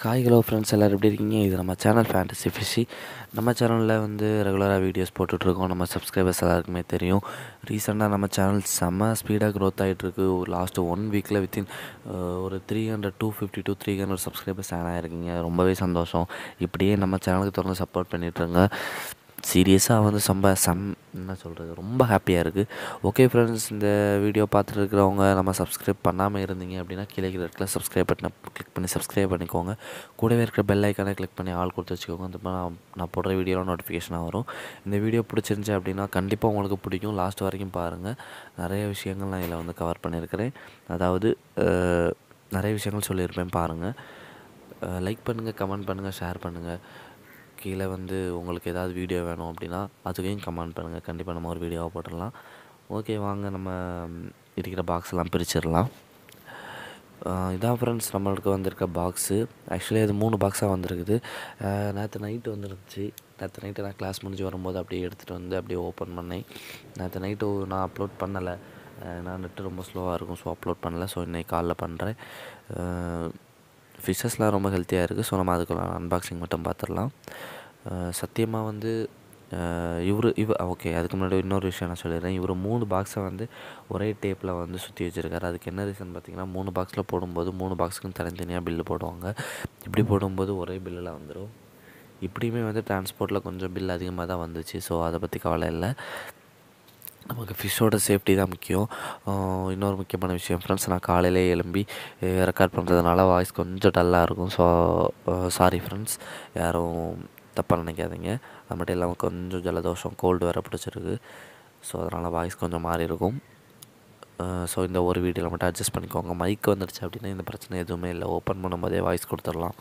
hi hello friends எல்லோரும் எப்படி இருக்கீங்க இது நம்ம சேனல் ஃபேண்டசி ஃபிஷி நம்ம சேனலில் வந்து ரெகுலராக வீடியோஸ் போட்டுட்ருக்கோம் நம்ம சப்ஸ்கிரைபர்ஸ் எல்லாருக்குமே தெரியும் ரீசெண்டாக நம்ம சேனல் செம்ம ஸ்பீடாக க்ரோத் ஆகிட்டுருக்கு ஒரு லாஸ்ட்டு ஒன் வீக்கில் வித்தின் ஒரு three hundred two fifty to three hundred subscribers add ஆகிருக்கீங்க ரொம்பவே சந்தோஷம் இப்படியே நம்ம சேனலுக்கு தொடர்ந்து சப்போர்ட் பண்ணிட்டுருங்க சீரியஸாக வந்து சம்ப சம் என்ன சொல்கிறது ரொம்ப ஹாப்பியாக இருக்குது ஓகே ஃப்ரெண்ட்ஸ் இந்த வீடியோ பார்த்துட்டு இருக்கிறவங்க நம்ம சப்ஸ்கிரைப் பண்ணாமல் இருந்தீங்க அப்படின்னா கீழே கீழே இருக்கிற சப்ஸ்கிரைப் பட்டனை கிளிக் பண்ணி சப்ஸ்கிரைப் பண்ணிக்கோங்க கூடவே இருக்கிற பெல் ஐக்கானை கிளிக் பண்ணி ஆள் கொடுத்து வச்சுக்கோங்க அந்த மாதிரி நான் நான் போடுற வீடியோவில் நோட்டிஃபிகேஷனாக வரும் இந்த வீடியோ பிடிச்சிருந்துச்சி அப்படின்னா கண்டிப்பாக உங்களுக்கு பிடிக்கும் லாஸ்ட் வரைக்கும் பாருங்கள் நிறைய விஷயங்கள் நான் இதில் வந்து கவர் பண்ணியிருக்கிறேன் அதாவது நிறைய விஷயங்கள் சொல்லியிருப்பேன் பாருங்கள் லைக் பண்ணுங்கள் கமெண்ட் பண்ணுங்கள் ஷேர் பண்ணுங்கள் கீழே வந்து உங்களுக்கு ஏதாவது வீடியோ வேணும் அப்படின்னா அதுக்கையும் கமெண்ட் பண்ணுங்கள் கண்டிப்பாக நம்ம ஒரு வீடியோவை போட்டுடலாம் ஓகே வாங்க நம்ம இருக்கிற பாக்ஸ் எல்லாம் பிரிச்சிடலாம் இதான் ஃப்ரெண்ட்ஸ் நம்மளுக்கு வந்திருக்க பாக்ஸு ஆக்சுவலி அது மூணு பாக்ஸாக வந்திருக்குது நேற்று நைட்டு வந்துருந்துச்சு நேற்று நைட்டு நான் கிளாஸ் முடிஞ்சு வரும்போது அப்படியே எடுத்துகிட்டு வந்து அப்படியே ஓப்பன் பண்ணேன் நேற்று நைட்டு நான் அப்லோட் பண்ணலை நான் நெட்டு ரொம்ப ஸ்லோவாக இருக்கும் ஸோ அப்லோட் பண்ணலை ஸோ இன்றைக்கி காலைல பண்ணுறேன் ஃபிஷ்ஷஸ்லாம் ரொம்ப ஹெல்த்தியாக இருக்குது ஸோ நம்ம அதுக்கு அன்பாக்சிங் மட்டும் பார்த்துடலாம் சத்தியமாக வந்து இவர் இவ ஓகே அதுக்கு முன்னாடி இன்னொரு விஷயம் நான் சொல்லிடுறேன் இவர் மூணு பாக்ஸை வந்து ஒரே டேப்பில் வந்து சுற்றி வச்சுருக்காரு அதுக்கு என்ன ரீசன் பார்த்தீங்கன்னா மூணு பாக்ஸில் போடும்போது மூணு பாக்ஸுக்கும் தனித்தனியாக பில்லு போடுவாங்க இப்படி போடும்போது ஒரே பில்லில் வந்துடும் இப்படியுமே வந்து டிரான்ஸ்போர்ட்டில் கொஞ்சம் பில் அதிகமாக தான் வந்துச்சு ஸோ அதை பற்றி கவலை இல்லை நமக்கு ஃபிஷ்ஷோட சேஃப்டி தான் முக்கியம் இன்னொரு முக்கியமான விஷயம் ஃப்ரெண்ட்ஸ் நான் காலையிலே எழும்பி ரெக்கார்ட் பண்ணுறதுனால வாய்ஸ் கொஞ்சம் டல்லாக இருக்கும் ஸோ சாரி ஃப்ரெண்ட்ஸ் யாரும் தப்பாக நினைக்காதீங்க அது மட்டும் இல்லாமல் கொஞ்சம் ஜலதோஷம் கோல்டு வேறு பிடிச்சிருக்கு ஸோ அதனால் வாய்ஸ் கொஞ்சம் மாறி இருக்கும் ஸோ இந்த ஒரு வீடியோவில் மட்டும் அட்ஜஸ்ட் பண்ணிக்கோங்க மைக் வந்துடுச்சு அப்படின்னா இந்த பிரச்சனை எதுவுமே இல்லை ஓப்பன் பண்ணும்போதே வாய்ஸ் கொடுத்துடலாம்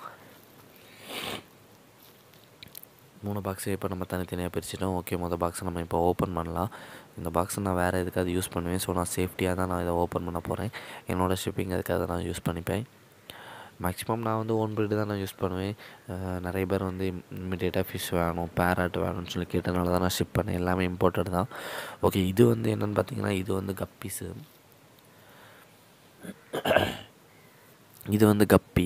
மூணு பாக்ஸை இப்போ நம்ம தனித்தனியாக பிரிச்சிட்டோம் ஓகே மொதல் பாக்ஸை நம்ம இப்போ ஓப்பன் பண்ணலாம் இந்த பாக்ஸை நான் வேறு எதுக்காவது யூஸ் பண்ணுவேன் ஸோ நான் சேஃப்டியாக தான் நான் இதை ஓப்பன் பண்ண போகிறேன் என்னோடய ஷிப்பிங் அதுக்காக நான் யூஸ் பண்ணிப்பேன் மேக்ஸிமம் நான் வந்து ஓன் ப்ரீடு தான் நான் யூஸ் பண்ணுவேன் நிறைய பேர் வந்து இம்மிடியேட்டாக ஃபிஷ் வேணும் பேரட் வேணும்னு சொல்லி கேட்டனால தான் நான் ஷிப் பண்ணேன் எல்லாமே இம்போர்ட்டட் தான் ஓகே இது வந்து என்னென்னு பார்த்தீங்கன்னா இது வந்து கப்பீஸு இது வந்து கப்பி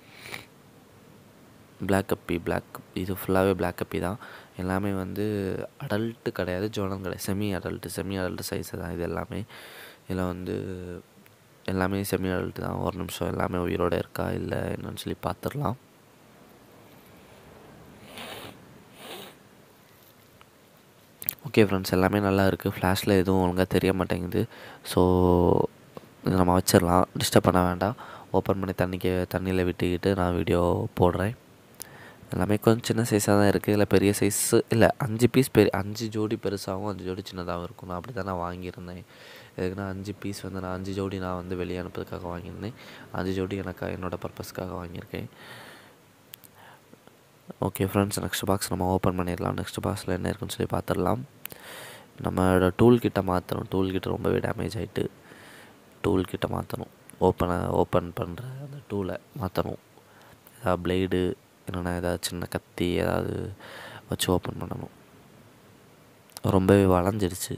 பிளாக் கப்பி பிளாக் இது ஃபுல்லாகவே பிளாக் கப்பி தான் எல்லாமே வந்து அடல்ட்டு கிடையாது ஜோனம் கிடையாது semi adult semi adult size தான் இது எல்லாமே இதில் வந்து எல்லாமே செமி அடல்ட்டு தான் ஒரு நிமிஷம் எல்லாமே உயிரோடு இருக்கா இல்லை என்னன்னு சொல்லி பார்த்துடலாம் ஓகே ஃப்ரெண்ட்ஸ் எல்லாமே நல்லா இருக்குது ஃப்ளாஷில் எதுவும் ஒழுங்காக தெரிய மாட்டேங்குது ஸோ இது நம்ம வச்சிடலாம் டிஸ்டர்ப் பண்ண வேண்டாம் ஓப்பன் பண்ணி தண்ணிக்கு தண்ணியில் விட்டுக்கிட்டு நான் வீடியோ போடுறேன் எல்லாமே கொஞ்சம் சின்ன சைஸாக தான் இருக்குது இல்லை பெரிய சைஸு இல்லை அஞ்சு பீஸ் பெரிய அஞ்சு ஜோடி பெருசாகவும் அஞ்சு ஜோடி சின்னதாகவும் இருக்கும் நான் அப்படி தான் நான் வாங்கியிருந்தேன் எதுக்குன்னா அஞ்சு பீஸ் வந்து நான் அஞ்சு ஜோடி நான் வந்து வெளியே அனுப்புறதுக்காக வாங்கியிருந்தேன் அஞ்சு ஜோடி எனக்கு என்னோடய பர்பஸ்க்காக வாங்கியிருக்கேன் ஓகே ஃப்ரெண்ட்ஸ் நெக்ஸ்ட் பாக்ஸ் நம்ம ஓப்பன் பண்ணிடலாம் நெக்ஸ்ட் பாக்ஸில் என்ன இருக்குன்னு சொல்லி பார்த்துடலாம் நம்மளோட டூல் கிட்ட மாற்றணும் டூல் கிட்ட ரொம்பவே டேமேஜ் ஆகிட்டு டூல் கிட்ட மாற்றணும் ஓப்பனை ஓப்பன் பண்ணுற அந்த டூலை மாற்றணும் ஏதாவது பிளேடு இல்லைன்னா ஏதாவது சின்ன கத்தி ஏதாவது வச்சு ஓப்பன் பண்ணணும் ரொம்பவே வளைஞ்சிருச்சு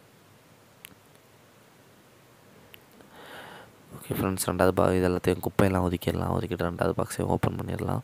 ஓகே ஃப்ரெண்ட்ஸ் ரெண்டாவது பா இது எல்லாத்தையும் குப்பையெல்லாம் ஒதுக்கிடலாம் ஒதுக்கிட்டு ரெண்டாவது பாக்ஸையும் ஓப்பன் பண்ணிடலாம்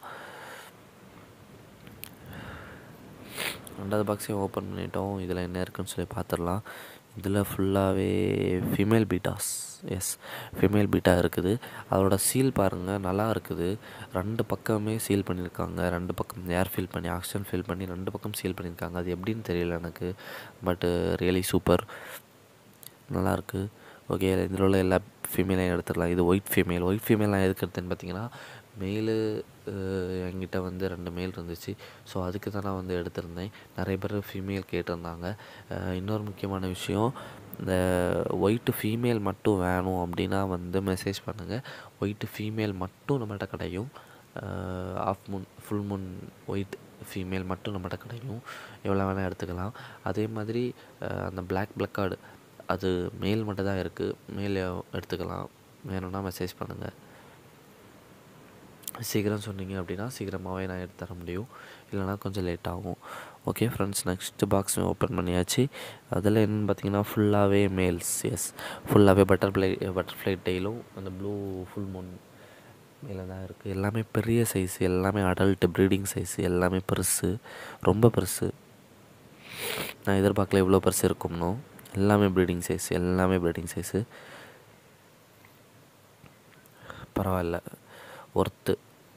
ரெண்டாவது பாக்ஸையும் ஓப்பன் பண்ணிட்டோம் இதில் என்ன இருக்குன்னு சொல்லி பார்த்துடலாம் இதில் ஃபுல்லாகவே female bettas yes female betta இருக்குது அதோட சீல் பாருங்கள் நல்லா இருக்குது ரெண்டு பக்கமே சீல் பண்ணியிருக்காங்க ரெண்டு பக்கம் ஏர் ஃபில் பண்ணி ஆக்சிஜன் ஃபில் பண்ணி ரெண்டு பக்கம் சீல் பண்ணியிருக்காங்க அது எப்படின்னு தெரியல எனக்கு பட்டு ரியலி சூப்பர் நல்லாயிருக்கு ஓகே இதில் உள்ள எல்லா ஃபீமேலையும் எடுத்துடலாம் இது ஒயிட் ஃபீமேல் ஒயிட் ஃபீமேலாம் எதுக்கு எடுத்தேன்னு பார்த்தீங்கன்னா மெயிலு என்கிட்ட வந்து ரெண்டு மெயில் இருந்துச்சு ஸோ அதுக்கு தான் நான் வந்து எடுத்திருந்தேன் நிறைய பேர் ஃபீமேல் கேட்டிருந்தாங்க இன்னொரு முக்கியமான விஷயம் இந்த ஒயிட்டு ஃபீமேல் மட்டும் வேணும் அப்படின்னா வந்து மெசேஜ் பண்ணுங்கள் ஒயிட்டு ஃபீமேல் மட்டும் நம்மள்கிட்ட கிடைக்கும் half moon full moon white female மட்டும் நம்மகிட்ட கிடைக்கும் எவ்வளோ வேணால் எடுத்துக்கலாம் அதே மாதிரி அந்த பிளாக் பிளக்கார்டு அது மேல் மட்டும் தான் இருக்குது மேல் எடுத்துக்கலாம் வேணும்னா மெசேஜ் பண்ணுங்கள் சீக்கிரம் சொன்னீங்க அப்படின்னா சீக்கிரமாகவே நான் எடுத்து தர முடியும் இல்லைனா கொஞ்சம் லேட் ஆகும் okay friends next box open பண்ணியாச்சு அதில் என்னென்னு பார்த்தீங்கன்னா ஃபுல்லாகவே மேல்ஸ் எஸ் ஃபுல்லாகவே பட்டர்ஃப்ளை பட்டர்ஃப்ளை டெய்லும் அந்த ப்ளூ ஃபுல் மூன் மேலே தான் இருக்குது எல்லாமே பெரிய சைஸ் எல்லாமே அடல்ட்டு ப்ரீடிங் சைஸ் எல்லாமே பெருசு ரொம்ப பெருசு நான் எதிர்பார்க்கல இவ்வளோ பெருசு இருக்கும்னு எல்லாமே ப்ரீடிங் சைஸ் எல்லாமே ப்ரீடிங் சைஸு பரவாயில்ல ஒர்த்து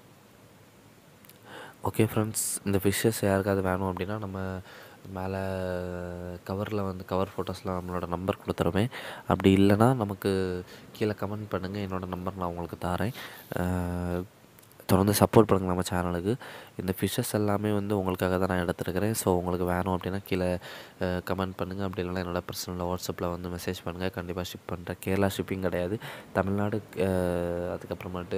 ஓகே ஃப்ரெண்ட்ஸ் இந்த ஃபிஷ்ஷஸ் யாருக்காவது வேணும் அப்படின்னா நம்ம மேலே கவரில் வந்து கவர் ஃபோட்டோஸில் நம்மளோட நம்பர் கொடுத்துருவேன் அப்படி இல்லைன்னா நமக்கு கீழே கமெண்ட் பண்ணுங்கள் என்னோடய நம்பர் நான் உங்களுக்கு தரேன் தொடர்ந்து சப்போர்ட் பண்ணுங்கள் நம்ம சேனலுக்கு இந்த ஃபிஷ்ஷஸ் எல்லாமே வந்து உங்களுக்காக தான் நான் எடுத்துருக்கிறேன் ஸோ உங்களுக்கு வேணும் அப்படின்னா கீழே கமெண்ட் பண்ணுங்கள் அப்படி இல்லைனா என்னோடய பர்சனலில் வாட்ஸ்அப்பில் வந்து மெசேஜ் பண்ணுங்கள் கண்டிப்பாக ஷிப் பண்ணுறேன் கேரளா ஷிப்பிங் கிடையாது தமிழ்நாடு அதுக்கப்புறமேட்டு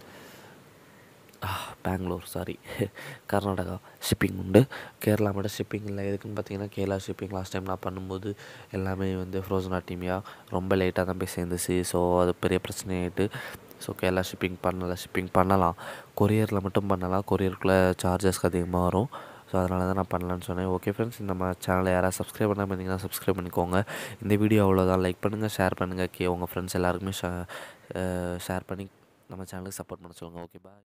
பெங்களூர் சாரி கர்நாடகா ஷிப்பிங் உண்டு கேரளா மட்டும் ஷிப்பிங் இல்லை எதுக்குன்னு பார்த்தீங்கன்னா கேரளா ஷிப்பிங் லாஸ்ட் டைம் நான் பண்ணும்போது எல்லாமே வந்து ஃப்ரோசன் டீமியா ரொம்ப லேட்டாக தான் போய் சேர்ந்துச்சு ஸோ அது பெரிய பிரச்சனையாயிட்டு ஸோ கேரளா ஷிப்பிங் பண்ணலை ஷிப்பிங் பண்ணலாம் கொரியரில் மட்டும் பண்ணலாம் கொரியருக்குள்ளே சார்ஜஸ்க்கு அதிகமாக வரும் ஸோ அதனால தான் நான் பண்ணலான்னு சொன்னேன் ஓகே ஃப்ரெண்ட்ஸ் நம்ம சேனலை யாராவது சப்ஸ்கிரைப் பண்ணாமல் இருந்தீங்கன்னா சப்ஸ்கிரைப் பண்ணிக்கோங்க இந்த வீடியோ அவ்வளோதான் லைக் பண்ணுங்கள் ஷேர் பண்ணுங்கள் கே உங்கள் ஃப்ரெண்ட்ஸ் எல்லாருக்குமே ஷேர் பண்ணி நம்ம சேனலுக்கு சப்போர்ட் பண்ண சொல்லுங்கள் ஓகே பாய்